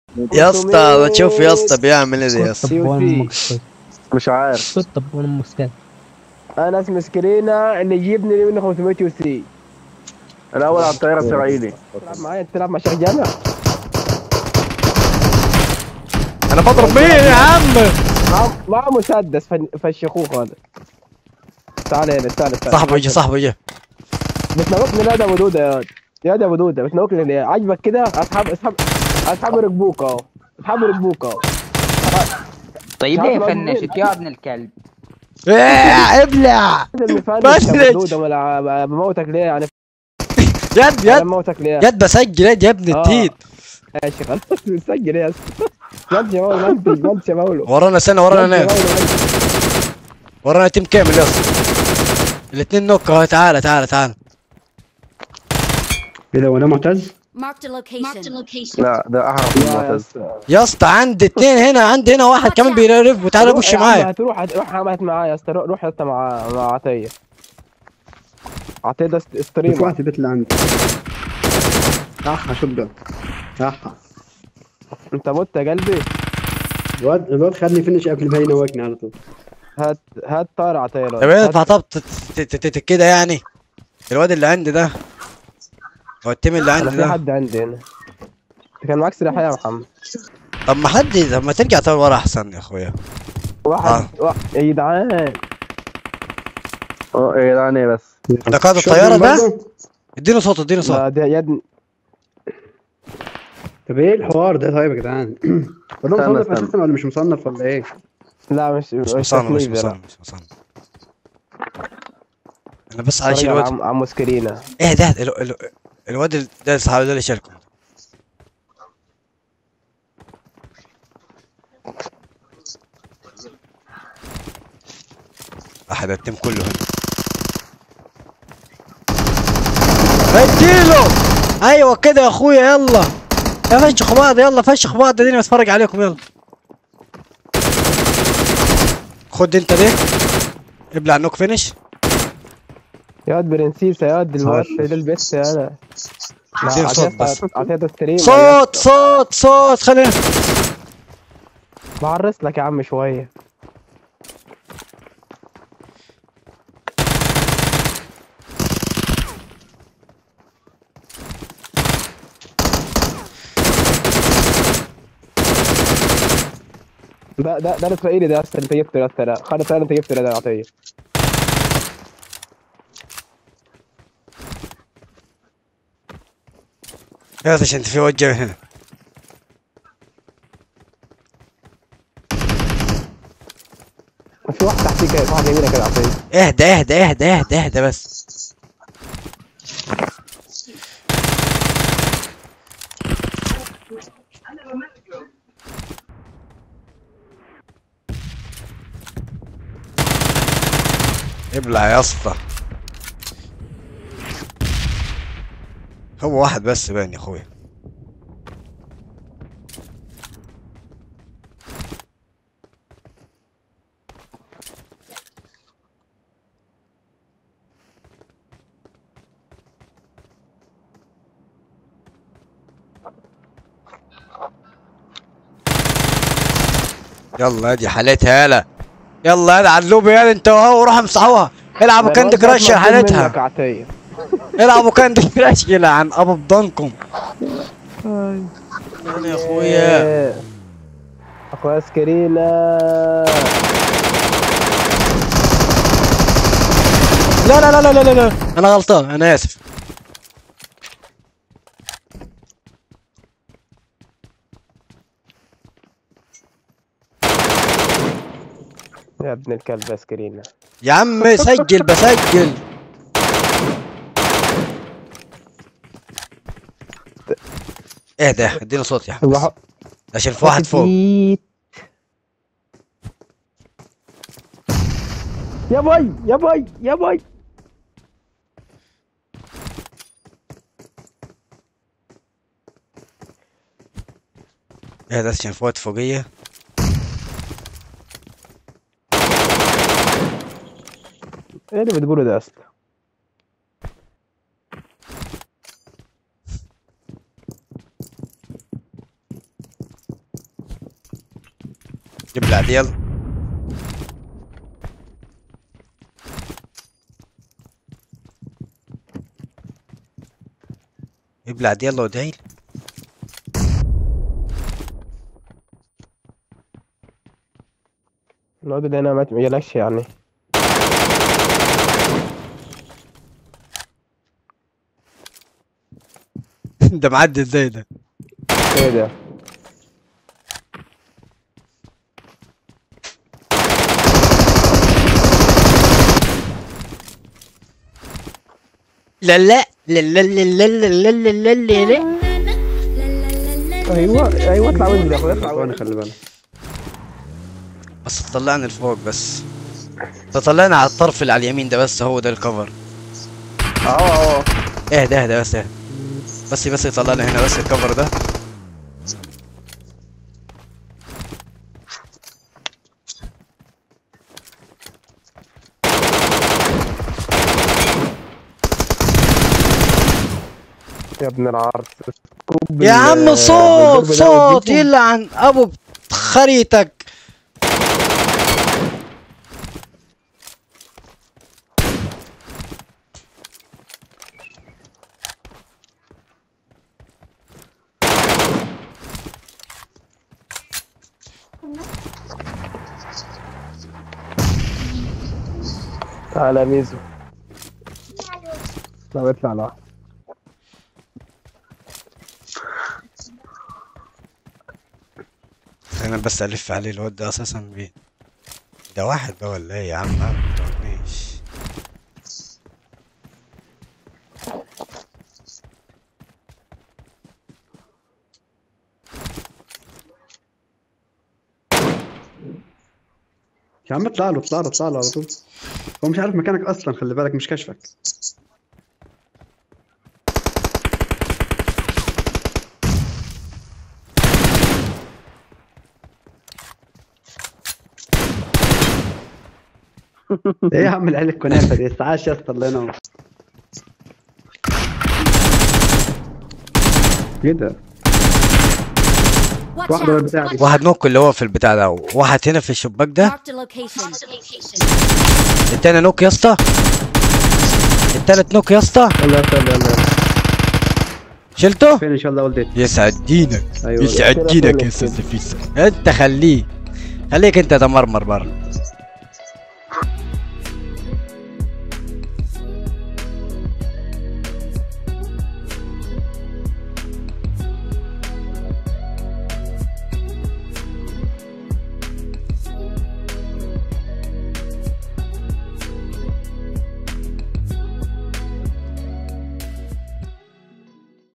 يا اسطى ما تشوف يا اسطى بيعمل ايه يا اسطى طب امك مش عارف طب امك كده انا اسمي سكرينة اللي يجيبني من 500 يو سي الاول على الطياره الاسرائيلي تلعب معايا انت تلعب مع شيخ جامع انا بضرب مين يا عم معه معه مسدس فن- فشخوه خالص تعال هنا تعال تعال صاحبه يجي صاحبه يجي بتنوكني لا ده ابو دوده يا واد يا ده ابو دوده بتنوكني ليه عاجبك كده اصحاب اصحاب اصحاب يركبوك اهو اصحاب يركبوك اهو طيب مش ليه عارف فنشت يا ابن الكلب ايه ابلع هذا المفانس بس يا ابو دوده ولا بموتك ليه يعني يد انا يد بموتك ليه يد بسجل يد يا ابن آه. التيت ماشي خلاص مسجل يا اسطى مانش يا مولو مانش مانش يا مولو ورانا سنه ورانا مانش يا ناس مولو، مانش. ورانا تيم كامل يا اسطى الاثنين نوك اهو تعالى تعالى تعالى ايه ده وانا معتز Marked a location. Marked a location. لا ده احرف من يا المعتز اسطى. يا اسطى عندي اثنين هنا عندي هنا واحد كمان بيرف وتعالى بوش روح يا عم، معايا هتروح هتروح هات معايا يا اسطى روح روح يا اسطى مع مع عطيه عطيه ده است- في ستريمر واحد البيت اللي عندي احا شوت جان احا انت مت يا قلبي الواد الواد خدني فينش قبل ما ينوكني على طول هات هات طار عطيه طب ايه ادفع طب ت- ت- ت- ت- كده يعني الواد اللي عندي ده هو التيم اللي انا عندي في ده حد عندي هنا انت كان معاك سلاح يا محمد طب ما حد طب ما ترجع طول ورا احسن يا اخويا واحد واحد يا جدعان اه يا جدعان ايه بس ده قائد شوت الطياره جان ده برضه؟ اديله صوت اديله صوت لا ده يد طب ايه الحوار ده طيب يا جدعان ولا استنى، مصنف استنى. اساسا ولا مش مصنف ولا ايه لا مش مش مصنف مش تصنيف ده، لا. مصنف مش مصنف انا بس على شيء اتفرج على الواد عم عمو سكرينة ايه ده ال- ال- الواد ال- ده صاحبي ده اللي شاركه احد التيم كله هنا اديله ايوه كده يا اخويا يلا يا فشخ بعض يلا فشخ بعض اديني بتفرج عليكم يلا خد انت ده ابلع النوك فينش يا واد برنسيسة يا واد الواد ده البس يا انا عايزين صوت بس. عطيه ده ستريمر صوت صوت صوت خلينا بعرس لك يا عم شوية ده ده ده الاسرائيلي ده اصلا انت جبته يا اسطى ده خالد فعلا انت جبته ده عطيه يا اخي انت في وجه هنا في واحد تحتيك في واحد يمينك كده عطيه اهدى اهدى اهدى اهدى اهدى بس ابلع يا اسطى هو واحد بس باين يا اخويا يلا ادي حالتها يلا يلا يلا علوب يلا انت وهو روح امسحوها العبوا كاندي كراش يا حالتها منك عطيه العبوا كاندي كراش يلعن ابو بضنكم يلا يا اخويا إيه. اخويا سكرينة لا لا لا لا لا لا انا غلطان انا اسف يا ابن الكلب يا سكرينة يا عم سجل بسجل ايه ده ادينا صوت يا حبيبي روح- عشان في واحد فوق يا باي يا باي يا باي ايه ده عشان في واحد فوقيه ايه اللي بتقوله ده يا اسطى جيب لي عادي يلا جيب لي عادي يلا وادعي لي الواد ده هنا ما يلاش يعني ده معدي ازاي ده ايه ده لا لا لا لا لا لا لا لا لا لا لا ايوه ايوه اطلع وانزل يا اخويا اطلع اخواني وانزل خلي بالك بس طلعني لفوق بس تطلعنا على الطرف اللي على اليمين ده بس هو ده الكفر اهو اهو اهدى اهدى بس اهدى بس بس يطلعنا هنا بس الكفر ده يا ابن العرس كوب يا ال- عم صوت بالضرب ده صوت وديكم. يلعن ابو خريتك تعالى يا ميزو لا بيطلع لوحده انا بس الف عليه الواد ده اساسا بيه ده واحد ده ولا ايه يا عم ما بتقولنيش يا عم اطلع له اطلع له اطلع له على طول هو مش عارف مكانك اصلا خلي بالك مش كشفك ايه يا عم العيال الكنافه دي تعاش يا اسطى الله ينور ايه ده Watch واحدة out! بتاعتي. واحد نوك اللي هو في البتاع ده واحد هنا في الشباك ده Marked a location. التاني نوك يا اسطى التالت نوك يا اسطى يلا يلا يلا يلا شلته فين ان شاء الله ولدت يسعد دينك ايوه يسعد كده دينك فين يا استاذ فيصل انت خليه خليك انت تمرمر بره